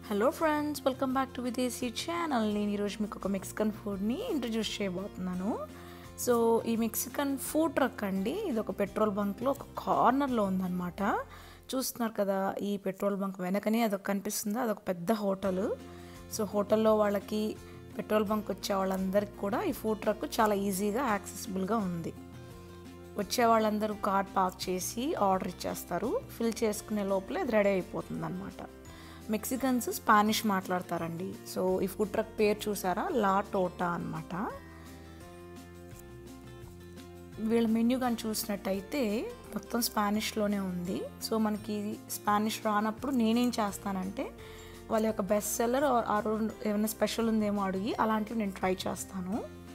Hello friends welcome back to విదేశీ channel నేను ఈరోజు మీకు ఒక మెక్సికన్ ఫుడ్ని ఇంట్రడ్యూస్ చేయబోతున్నాను సో ఈ మెక్సికన్ ఫుడ్ ట్రక్ అండి ఇది ఒక పెట్రోల్ బంక్లో ఒక కార్నర్లో ఉందన్నమాట చూస్తున్నారు కదా ఈ పెట్రోల్ బంక్ వెనకనే అదొక కనిపిస్తుంది అదొక పెద్ద హోటల్ సో హోటల్లో వాళ్ళకి పెట్రోల్ బంక్ వచ్చే వాళ్ళందరికీ కూడా ఈ ఫుడ్ ట్రక్ చాలా ఈజీగా యాక్సెసిబుల్గా ఉంది వచ్చే వాళ్ళందరూ కార్డ్ పార్క్ చేసి ఆర్డర్ ఇచ్చేస్తారు ఫిల్ చేసుకునే లోపలే అది రెడీ అయిపోతుంది అనమాట మెక్సికన్స్ స్పానిష్ మాట్లాడతారండి సో ఈ ఫుడ్ ట్రక్ పేరు చూసారా లా టోటా అనమాట వీళ్ళ మెన్యూ కానీ చూసినట్టయితే మొత్తం స్పానిష్లోనే ఉంది సో మనకి స్పానిష్ రానప్పుడు నేనేం చేస్తానంటే వాళ్ళ యొక్క బెస్ట్ సెల్లర్ ఆ రోజు ఏమైనా స్పెషల్ ఉందేమో అడిగి అలాంటివి నేను ట్రై చేస్తాను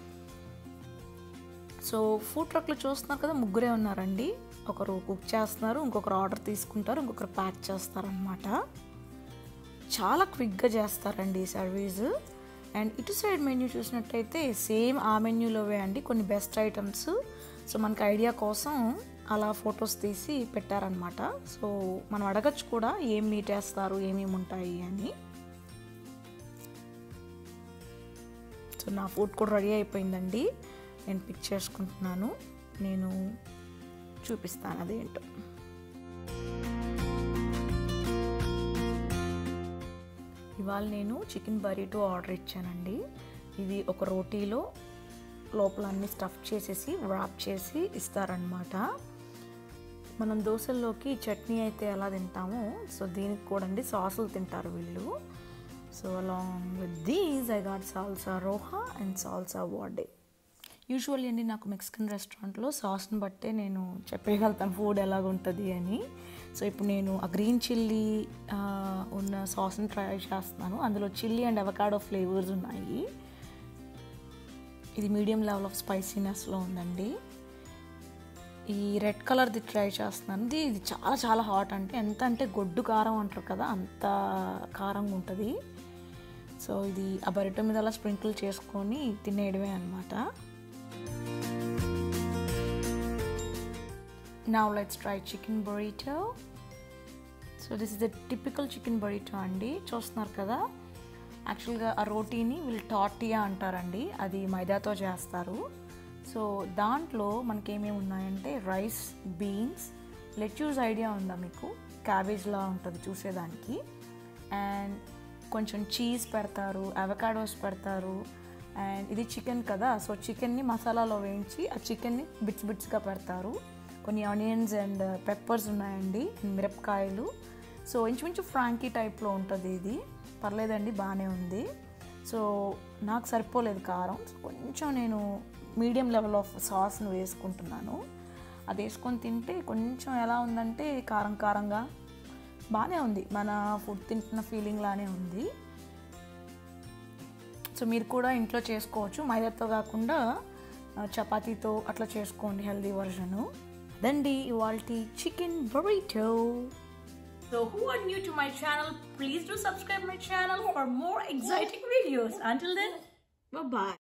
సో ఫుడ్ ట్రక్లో చూస్తున్నారు కదా ముగ్గురే ఉన్నారండి ఒకరు కుక్ చేస్తున్నారు ఇంకొకరు ఆర్డర్ తీసుకుంటారు ఇంకొకరు ప్యాక్ చేస్తారనమాట చాలా క్విక్గా చేస్తారండి ఈ సర్వీస్ అండ్ ఇటు సైడ్ మెన్యూ చూసినట్టయితే సేమ్ ఆ మెన్యూలోవే అండి కొన్ని బెస్ట్ ఐటమ్స్ సో మనకి ఐడియా కోసం అలా ఫొటోస్ తీసి పెట్టారనమాట సో మనం అడగచ్చు కూడా ఏం మీట్ వేస్తారు ఏమేమి ఉంటాయి అని సో నా ఫుడ్ కూడా రెడీ అయిపోయిందండి నేను పిక్ చేసుకుంటున్నాను నేను చూపిస్తాను అదేంటో ఇవాళ నేను చికెన్ బరీటో ఆర్డర్ ఇచ్చానండి ఇది ఒక రోటీలో లోపల అన్ని స్టఫ్ చేసేసి వ్రాప్ చేసి ఇస్తారనమాట మనం దోశల్లోకి చట్నీ అయితే ఎలా తింటామో సో దీనికి కూడా అండి సాసులు తింటారు వీళ్ళు so along with these I got salsa రోహా అండ్ సాల్సా వాడే యూజువల్లీ అండి నాకు మెక్సికన్ రెస్టారెంట్లో సాస్ని బట్టే నేను చెప్పగలుగుతాను ఫుడ్ ఎలాగుంటుంది అని సో ఇప్పుడు నేను ఆ గ్రీన్ చిల్లీ ఉన్న సాస్ని ట్రై చేస్తున్నాను అందులో చిల్లీ అండ్ అవకాడో ఫ్లేవర్స్ ఉన్నాయి ఇది మీడియం లెవెల్ ఆఫ్ స్పైసీనెస్లో ఉందండి ఈ రెడ్ కలర్ది ట్రై చేస్తున్నాను ఇది ఇది చాలా చాలా హాట్ అంటే ఎంత అంటే గొడ్డు కారం అంటారు కదా అంత కారంగా ఉంటుంది సో ఇది ఆ బరిటో మీద అలా స్ప్రింకిల్ చేసుకొని తినేయడమే అనమాట Now let's try chicken burrito. So this is the typical chicken burrito అండి చూస్తున్నారు కదా యాక్చువల్గా ఆ రోటీని వీళ్ళు టాటియా అంటారండి అది మైదాతో చేస్తారు సో దాంట్లో మనకేమేమి ఉన్నాయంటే రైస్ బీన్స్ లెట్యూస్ ఐడియా ఉందా మీకు క్యాబేజ్లా ఉంటుంది చూసేదానికి అండ్ కొంచెం చీజ్ పెడతారు అవకాడోస్ పెడతారు అండ్ ఇది చికెన్ కదా సో చికెన్ని మసాలాలో వేయించి ఆ చికెన్ని బిట్స్ బిట్స్గా పెడతారు కొన్ని ఆనియన్స్ అండ్ పెప్పర్స్ ఉన్నాయండి మిరపకాయలు సో ఇంచుమించు ఫ్రాంకీ టైప్లో ఉంటుంది ఇది పర్లేదండి బాగానే ఉంది సో నాకు సరిపోలేదు కారం కొంచెం నేను మీడియం లెవెల్ ఆఫ్ సాస్ను వేసుకుంటున్నాను అది వేసుకొని తింటే కొంచెం ఎలా ఉందంటే కారం కారంగా బాగానే ఉంది మన ఫుడ్ తింటున్న ఫీలింగ్ లానే ఉంది సో మీరు కూడా ఇంట్లో చేసుకోవచ్చు మైదాతో కాకుండా చపాతీతో అట్లా చేసుకోండి హెల్దీ వర్షను దండి ఇవాళ chicken burrito So who are new to my channel, please do subscribe my channel for more exciting videos. Until then, bye-bye.